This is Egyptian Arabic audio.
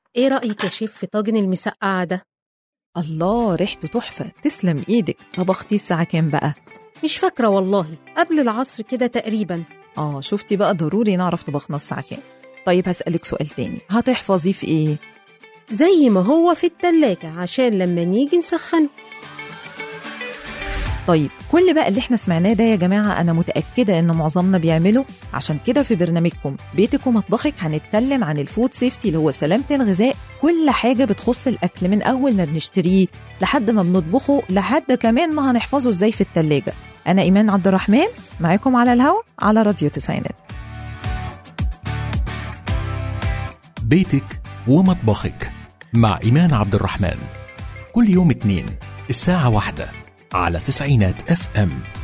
ايه رأيك يا شيف في طاجن المسقعة ده؟ الله ريحته تحفة تسلم إيدك طبختي الساعة كام بقى؟ مش فاكرة والله قبل العصر كده تقريبا آه شفتي بقى ضروري نعرف طبخنا الساعة كام طيب هسألك سؤال تاني هتحفظيه في إيه؟ زي ما هو في التلاجة عشان لما نيجي نسخنه طيب كل بقى اللي احنا سمعناه ده يا جماعة أنا متأكدة إن معظمنا بيعمله عشان كده في برنامجكم بيتك ومطبخك هنتكلم عن الفود سيفتي اللي هو سلامة الغذاء كل حاجة بتخص الأكل من أول ما بنشتريه لحد ما بنطبخه لحد كمان ما هنحفظه إزاي في التلاجة أنا إيمان عبد الرحمن معاكم على الهوا على راديو تسعينات بيتك ومطبخك مع إيمان عبد الرحمن كل يوم اثنين الساعة واحدة على تسعينات اف ام